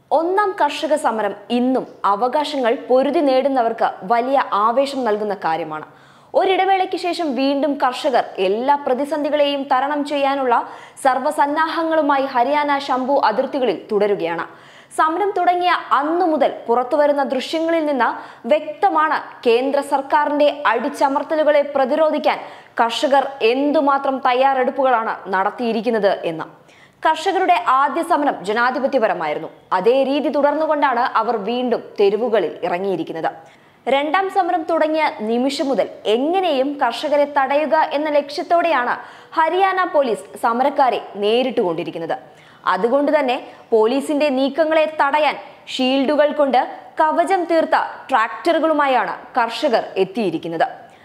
ഒന്നാം കർഷക സമരം ഇന്നും അവകാശങ്ങൾ പൊരുതി നേടുന്നവർക്ക് വലിയ ആവേശം നൽകുന്ന കാര്യമാണ് ഒരിടവേളയ്ക്ക് ശേഷം വീണ്ടും കർഷകർ എല്ലാ പ്രതിസന്ധികളെയും തരണം ചെയ്യാനുള്ള സർവ്വസന്നാഹങ്ങളുമായി ഹരിയാന ശംഭു അതിർത്തികളിൽ തുടരുകയാണ് സമരം തുടങ്ങിയ അന്നു മുതൽ പുറത്തുവരുന്ന ദൃശ്യങ്ങളിൽ നിന്ന് വ്യക്തമാണ് കേന്ദ്ര സർക്കാരിന്റെ അടിച്ചമർത്തലുകളെ പ്രതിരോധിക്കാൻ കർഷകർ എന്തുമാത്രം തയ്യാറെടുപ്പുകളാണ് നടത്തിയിരിക്കുന്നത് എന്ന് കർഷകരുടെ ആദ്യ സമരം ജനാധിപത്യപരമായിരുന്നു അതേ രീതി തുടർന്നുകൊണ്ടാണ് അവർ വീണ്ടും തെരുവുകളിൽ ഇറങ്ങിയിരിക്കുന്നത് രണ്ടാം സമരം തുടങ്ങിയ നിമിഷം മുതൽ എങ്ങനെയും കർഷകരെ തടയുക എന്ന ലക്ഷ്യത്തോടെയാണ് ഹരിയാന പോലീസ് സമരക്കാരെ നേരിട്ടുകൊണ്ടിരിക്കുന്നത് അതുകൊണ്ട് തന്നെ പോലീസിന്റെ നീക്കങ്ങളെ തടയാൻ ഷീൽഡുകൾ കൊണ്ട് കവചം തീർത്ത ട്രാക്ടറുകളുമായാണ് കർഷകർ എത്തിയിരിക്കുന്നത്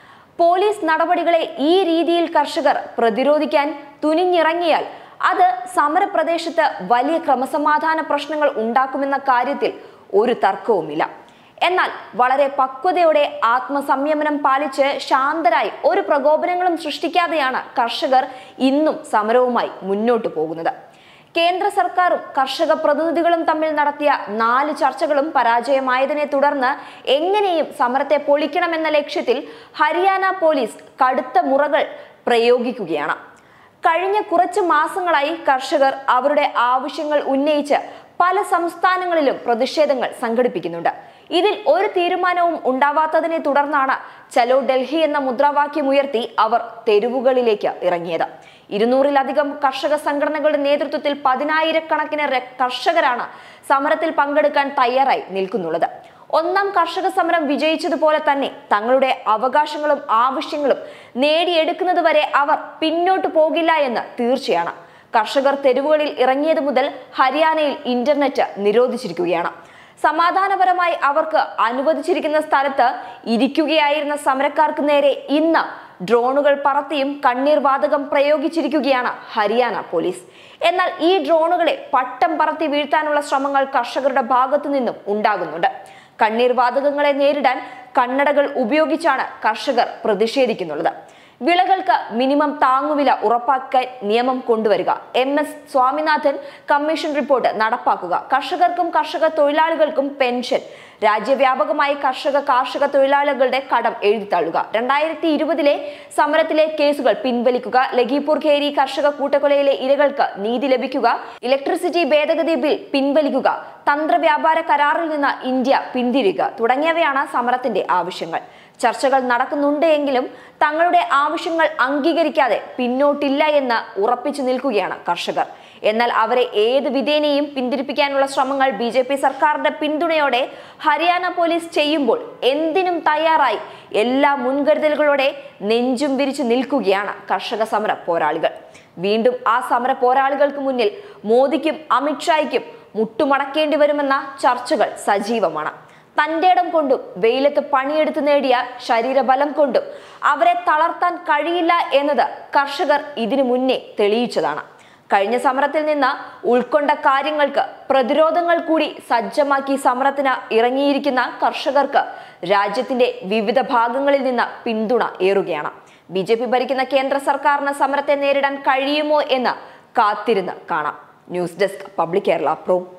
പോലീസ് നടപടികളെ ഈ രീതിയിൽ കർഷകർ പ്രതിരോധിക്കാൻ തുനിഞ്ഞിറങ്ങിയാൽ അത് സമരപ്രദേശത്ത് വലിയ ക്രമസമാധാന പ്രശ്നങ്ങൾ ഉണ്ടാക്കുമെന്ന കാര്യത്തിൽ ഒരു തർക്കവുമില്ല എന്നാൽ വളരെ പക്വതയോടെ ആത്മസംയമനം പാലിച്ച് ശാന്തരായി ഒരു പ്രകോപനങ്ങളും സൃഷ്ടിക്കാതെയാണ് കർഷകർ ഇന്നും സമരവുമായി മുന്നോട്ടു പോകുന്നത് കേന്ദ്ര സർക്കാരും കർഷക പ്രതിനിധികളും തമ്മിൽ നടത്തിയ നാല് ചർച്ചകളും പരാജയമായതിനെ തുടർന്ന് എങ്ങനെയും സമരത്തെ പൊളിക്കണമെന്ന ലക്ഷ്യത്തിൽ ഹരിയാന പോലീസ് കടുത്ത മുറകൾ പ്രയോഗിക്കുകയാണ് കഴിഞ്ഞ കുറച്ച് മാസങ്ങളായി കർഷകർ അവരുടെ ആവശ്യങ്ങൾ ഉന്നയിച്ച് പല സംസ്ഥാനങ്ങളിലും പ്രതിഷേധങ്ങൾ സംഘടിപ്പിക്കുന്നുണ്ട് ഇതിൽ ഒരു തീരുമാനവും ഉണ്ടാവാത്തതിനെ തുടർന്നാണ് ചലോ ഡൽഹി എന്ന മുദ്രാവാക്യം ഉയർത്തി അവർ തെരുവുകളിലേക്ക് ഇറങ്ങിയത് ഇരുന്നൂറിലധികം കർഷക സംഘടനകളുടെ നേതൃത്വത്തിൽ പതിനായിരക്കണക്കിന് ര- കർഷകരാണ് സമരത്തിൽ പങ്കെടുക്കാൻ തയ്യാറായി നിൽക്കുന്നുള്ളത് ഒന്നാം കർഷക സമരം വിജയിച്ചതുപോലെ തന്നെ തങ്ങളുടെ അവകാശങ്ങളും ആവശ്യങ്ങളും നേടിയെടുക്കുന്നത് വരെ അവർ പിന്നോട്ട് പോകില്ല എന്ന് തീർച്ചയാണ് കർഷകർ തെരുവുകളിൽ ഇറങ്ങിയത് മുതൽ ഹരിയാനയിൽ ഇന്റർനെറ്റ് നിരോധിച്ചിരിക്കുകയാണ് സമാധാനപരമായി അവർക്ക് അനുവദിച്ചിരിക്കുന്ന സ്ഥലത്ത് ഇരിക്കുകയായിരുന്ന സമരക്കാർക്ക് നേരെ ഇന്ന് ഡ്രോണുകൾ പറത്തിയും കണ്ണീർ വാതകം പ്രയോഗിച്ചിരിക്കുകയാണ് ഹരിയാന പോലീസ് എന്നാൽ ഈ ഡ്രോണുകളെ പട്ടം പറത്തി വീഴ്ത്താനുള്ള ശ്രമങ്ങൾ കർഷകരുടെ ഭാഗത്തു നിന്നും ഉണ്ടാകുന്നുണ്ട് കണ്ണീർ വാതകങ്ങളെ നേരിടാൻ കണ്ണടകൾ ഉപയോഗിച്ചാണ് കർഷകർ പ്രതിഷേധിക്കുന്നുള്ളത് വിളകൾക്ക് മിനിമം താങ്ങുവില ഉറപ്പാക്കാൻ നിയമം കൊണ്ടുവരിക M S Swaminathan commission report നടപ്പാക്കുക കർഷകർക്കും കർഷക തൊഴിലാളികൾക്കും പെൻഷൻ രാജ്യവ്യാപകമായി കർഷക കാർഷിക തൊഴിലാളികളുടെ കടം എഴുതിത്തള്ളുക രണ്ടായിരത്തി ഇരുപതിലെ സമരത്തിലെ കേസുകൾ പിൻവലിക്കുക ലഖിപൂർ ഖേരി കർഷക കൂട്ടക്കൊലയിലെ ഇരകൾക്ക് നീതി ലഭിക്കുക ഇലക്ട്രിസിറ്റി ഭേദഗതി ബിൽ പിൻവലിക്കുക തന്ത്രവ്യാപാര കരാറിൽ നിന്ന് ഇന്ത്യ പിന്തിരിയുക തുടങ്ങിയവയാണ് സമരത്തിന്റെ ആവശ്യങ്ങൾ ചർച്ചകൾ നടക്കുന്നുണ്ട് എങ്കിലും തങ്ങളുടെ ആവശ്യങ്ങൾ അംഗീകരിക്കാതെ പിന്നോട്ടില്ല എന്ന് ഉറപ്പിച്ചു നിൽക്കുകയാണ് കർഷകർ എന്നാൽ അവരെ ഏത് വിധേനയും പിന്തിരിപ്പിക്കാനുള്ള ശ്രമങ്ങൾ ബി ജെ പി സർക്കാരിന്റെ പിന്തുണയോടെ ഹരിയാന പോലീസ് ചെയ്യുമ്പോൾ എന്തിനും തയ്യാറായി എല്ലാ മുൻകരുതലുകളോടെ നെഞ്ചും വിരിച്ചു നിൽക്കുകയാണ് കർഷക സമര പോരാളികൾ വീണ്ടും ആ സമര പോരാളികൾക്ക് മുന്നിൽ മോദിക്കും അമിത്ഷായ്ക്കും മുട്ടുമടക്കേണ്ടി വരുമെന്ന ചർച്ചകൾ സജീവമാണ് തന്റെ ഇടം കൊണ്ടും വെയിലത്ത് പണിയെടുത്ത് നേടിയ ശരീരബലം കൊണ്ടും അവരെ തളർത്താൻ കഴിയില്ല എന്നത് കർഷകർ ഇതിനു മുന്നേ തെളിയിച്ചതാണ് കഴിഞ്ഞ സമരത്തിൽ നിന്ന് ഉൾക്കൊണ്ട കാര്യങ്ങൾക്ക് പ്രതിരോധങ്ങൾ കൂടി സജ്ജമാക്കി സമരത്തിന് ഇറങ്ങിയിരിക്കുന്ന കർഷകർക്ക് രാജ്യത്തിന്റെ വിവിധ ഭാഗങ്ങളിൽ നിന്ന് പിന്തുണ ഏറുകയാണ് ബി ജെ പി ഭരിക്കുന്ന കേന്ദ്ര സർക്കാരിന് സമരത്തെ നേരിടാൻ കഴിയുമോ എന്ന് കാത്തിരുന്ന് കാണാം news desk public Kerala pro